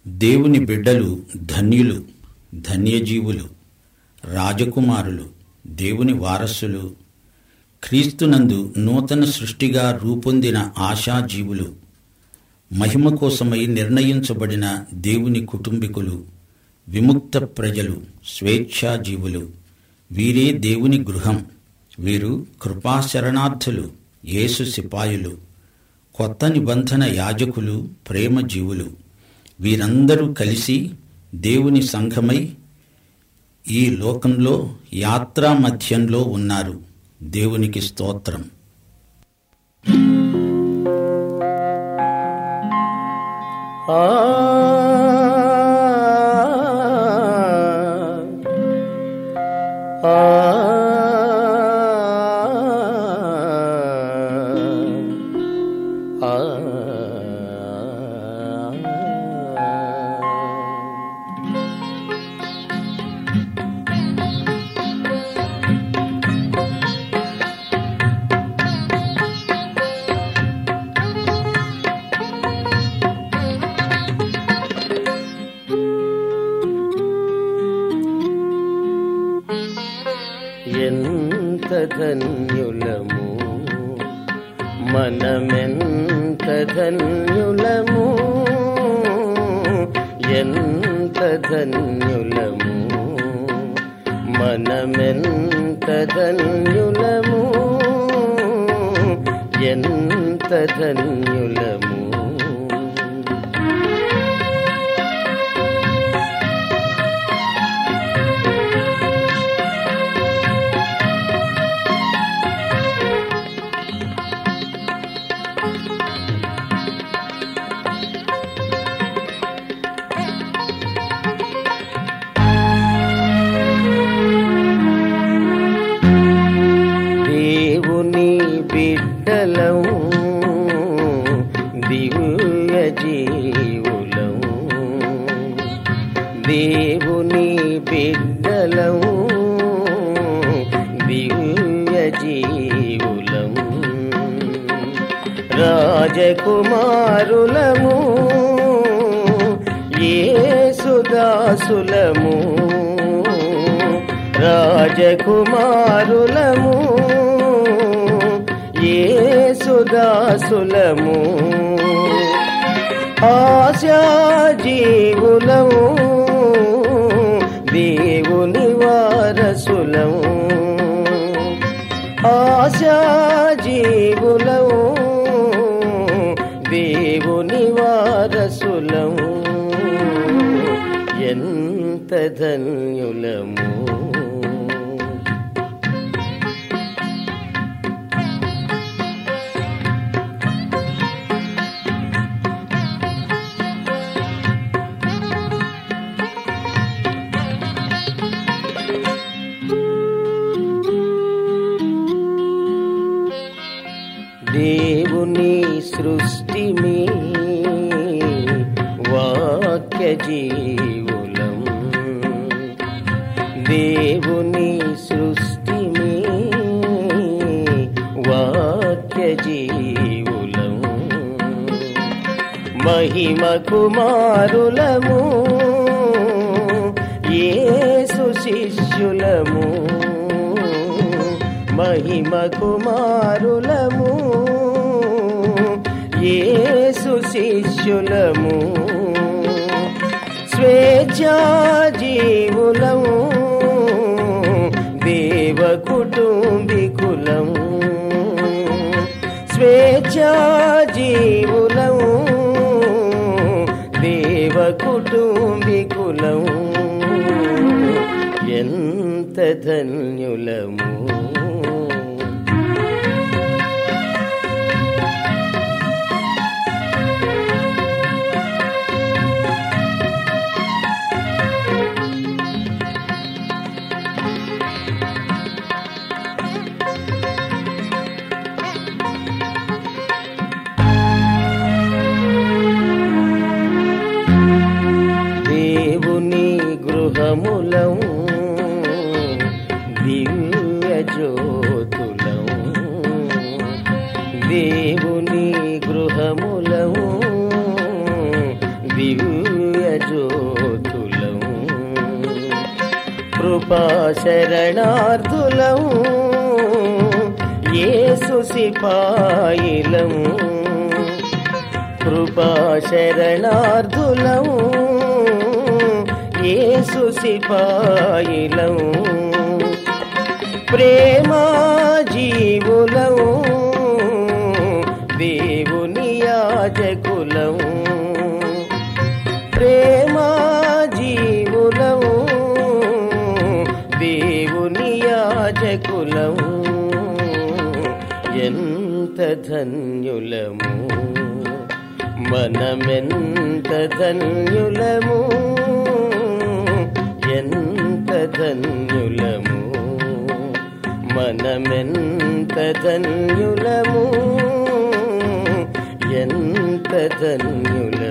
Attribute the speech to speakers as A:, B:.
A: దేవుని బిడ్డలు ధన్యులు ధన్యజీవులు రాజకుమారులు దేవుని వారసులు క్రీస్తునందు నూతన సృష్టిగా రూపొందిన ఆశాజీవులు మహిమ కోసమై నిర్ణయించబడిన దేవుని కుటుంబీకులు విముక్త ప్రజలు స్వేచ్ఛాజీవులు వీరే దేవుని గృహం వీరు కృపాశరణార్థులు యేసు సిపాయులు కొత్త నిబంధన యాజకులు ప్రేమ జీవులు వీరందరూ కలిసి దేవుని సంఘమై ఈ లోకంలో యాత్రా మధ్యంలో ఉన్నారు దేవునికి స్తోత్రం
B: ఆ ఆ ఆ ఎంత ధన్యులము మనమెంత ధన్యులము ఎంత ధన్యులము మనమెంత ధన్యులము ఎంత ధన్యులము దేవుని బిడ్డలం దివ్య జీవులం దేవుని బిడ్డలం దివ్య జీవులం రాజకుమారులము యేసుదాసులము రాజకుమారులము యేసుదాసులము ఆశాజీవులము దేవుని వారసులము ఆశాజీవులము దేవుని వారసులము ఎంత ధన్యులము దేవుని సృష్టి మీ వాక్య జీవులం దేవుని సృష్టి మీ వాక్య జీవులం మహిమ కుమారులము యేసు శిష్యులము మహిమ కుమారులము యేసు శిష్యులము స్వేచ్ఛా జీవులము దేవ కుటుంబికులము స్వేచ్ఛా జీవులము దేవ కుటుంబికులము ఎంత ధన్యులము దేవుని గృహములము దివ్య జ్యోతులము జ్యోతులం కృపా శరణార్థులం యేసు సిపాయిలం కృపా శరణార్థులం యేసు సిపాయిలం ప్రేమా జీవులం దేవుని యాజకులం ప్రేమా జీవులం దేవుని యాజకులం ఎంత ధన్యులము మనమెంత ధన్యులము ఎంత ధన్యులము మనమెంత ధన్యులము ఎంత ధన్యులము